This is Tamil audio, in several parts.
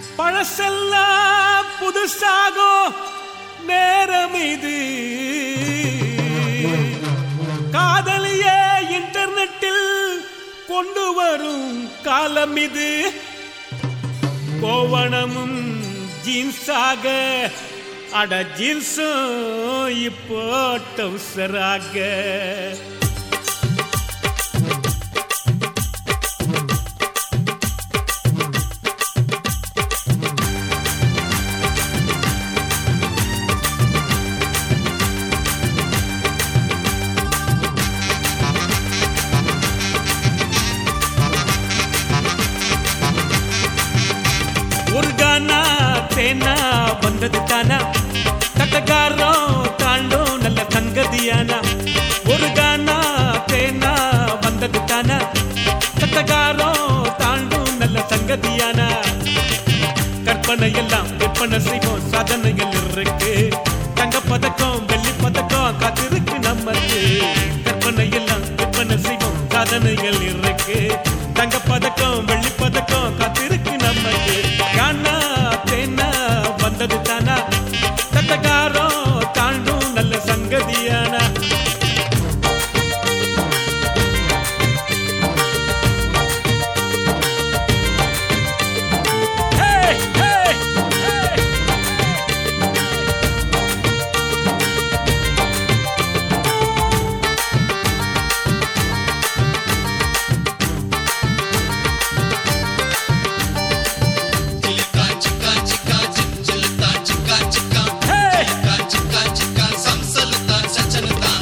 பழசெல்லாம் புதுசாகும் நேரம் இது காதலியே இன்டர்நெட்டில் கொண்டு வரும் காலம் இது கோவணமும் ஜீன்ஸாக அட ஜீன்ஸும் இப்போ டவுசராக ஒரு கானா தேனா வந்தது தானா தட்டக்காரம் தாண்டும் நல்ல சங்கதியானா ஒரு கானா தேனா வந்தது தானா தட்டக்காரம் தாண்டும் நல்ல சங்கதியானா கற்பனை எல்லாம் விற்பனை செய்வோம் சாதனைகள் இருக்கு தங்க பதக்கம் வெள்ளி பதக்கம் காத்திருக்கு நமக்கு கற்பனை எல்லாம் விற்பனை செய்வோம் சாதனைகள் இருக்கு தங்க பதக்கம் வெள்ளி பதக்கம் காத்திருக்கு நமக்கு கானா தேனா வந்தது தானா தட்டக்காரம் தாண்டும் நல்ல சங்கதியானா Hey, hey, hey. చిలకా చికా చికా చిల్చిలతా చికా చికా Hey. చికా చికా చికా సంసలతా చచనతా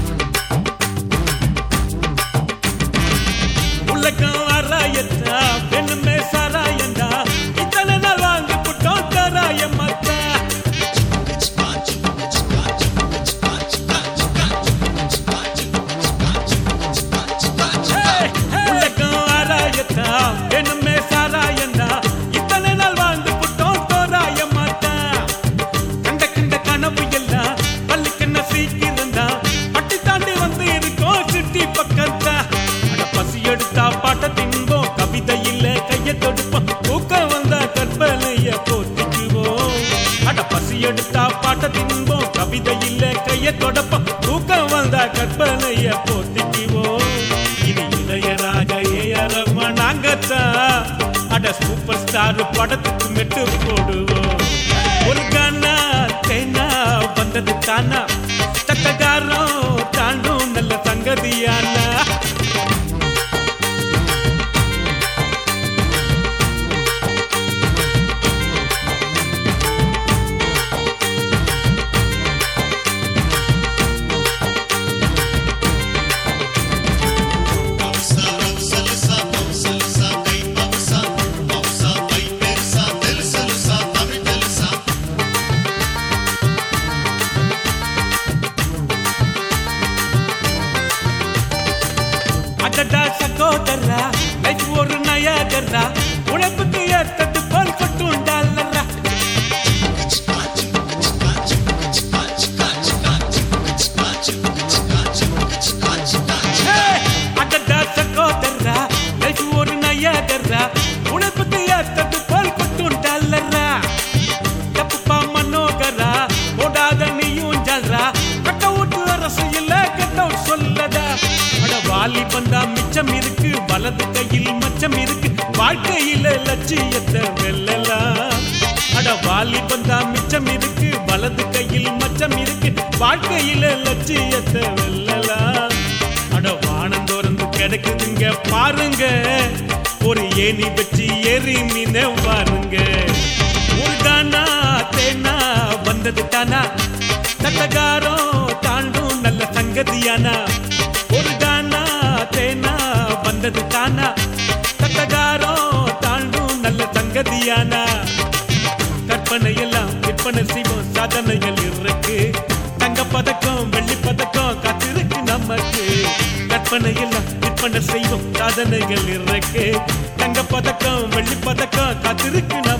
உலகம் ஆராயத்தா பெண்ணுமே சாராயண்டா இத்தனை நாள் வாங்கி புட்டோம் தாராயம்மாத்தா చికా చికా చికా చికా చికా చికా చికా చికా చికా చికా உலகம் ஆராயத்தா பெண்ணுமே சாராயண்டா இத்தனை நாள் வாழ்ந்து புட்டோம் தோராயம்மாத்தா கண்ட கண்ட கனவு எல்லாம் பள்ளிக்கண்ண சீக்கிரந்தா பட்டி தாண்டி வந்து இருக்கோம் சிட்டி பக்கத்தா அட பசி எடுத்தா பாட்ட தின்போம் கவிதை இல்ல கைய தொடுப்போம் தூக்கம் வந்தா கற்பனைய போத்திக்குவோம் அட பசி எடுத்தா பாட்ட தின்போம் கவிதை இல்ல கைய தொடப்போம் தூக்கம் வந்தா கற்பனைய போத்திக்குவோம் இது இளையராக ஏறமா நாங்கத்தான் அட சூப்பர் ஸ்டார் படத்துக்கு மெட்டு போடுவோம் ஒரு கண்ணா தேனா வந்தது தானா தட்டகாரம் தாண்டும் நல்ல சங்கதியானா మౌసా మౌసలసా మౌసలసా కై మౌసా మౌసా పై పెర్సా తెలుసలుసా తమిళ తెలుసా அடடா சகோதரா லைஃப் ஒரு நயாகரா உழைப்புக்கு ஏத்தது போல் கொட்டும் டாலரா చికా చికా చికా చికా చికా చికా చికా చికా చికా చికా அடடா சகோதரா லைஃப் ஒரு நயாகரா உழைப்புக்கு ஏத்தது போல் கொட்டும் டாலரா தப்புப்பா மனோகரா போடாத நீயும் ஜல்ரா கட்ட விட்டு அரசு இல்ல கட்ட சொல்லதா அட வாலி பந்தா மிச்சம் இருக்கு வலது கையில் மச்சம் இருக்கு வாழ்க்கையில லட்சியத்தை வெல்லலாம் அட வாலி பந்தா மிச்சம் இருக்கு வலது கையில் மச்சம் இருக்கு வாழ்க்கையில லட்சியத்தை வெல்லலாம் அட வானம் திறந்து கிடைக்குதுங்க பாருங்க ஒரு ஏணி வச்சு ஏறி மீன பாருங்க ஒரு தானா தேனா வந்தது தானா தட்டகாரம் தாண்டும் நல்ல சங்கதியானா ஒரு தானா தேனா வந்தது தானா தட்டகாரம் தாண்டும் நல்ல சங்கதியானா கற்பனை எல்லாம் விற்பனை செய்வோம் சாதனைகள் இருக்கு தங்க பதக்கம் வெள்ளி பதக்கம் காத்திருக்கு நமக்கு கற்பனை எல்லாம் விற்பனை செய்வோம் சாதனைகள் இருக்கு தங்க பதக்கம் வெள்ளி பதக்கம் காத்திருக்கு நமக்கு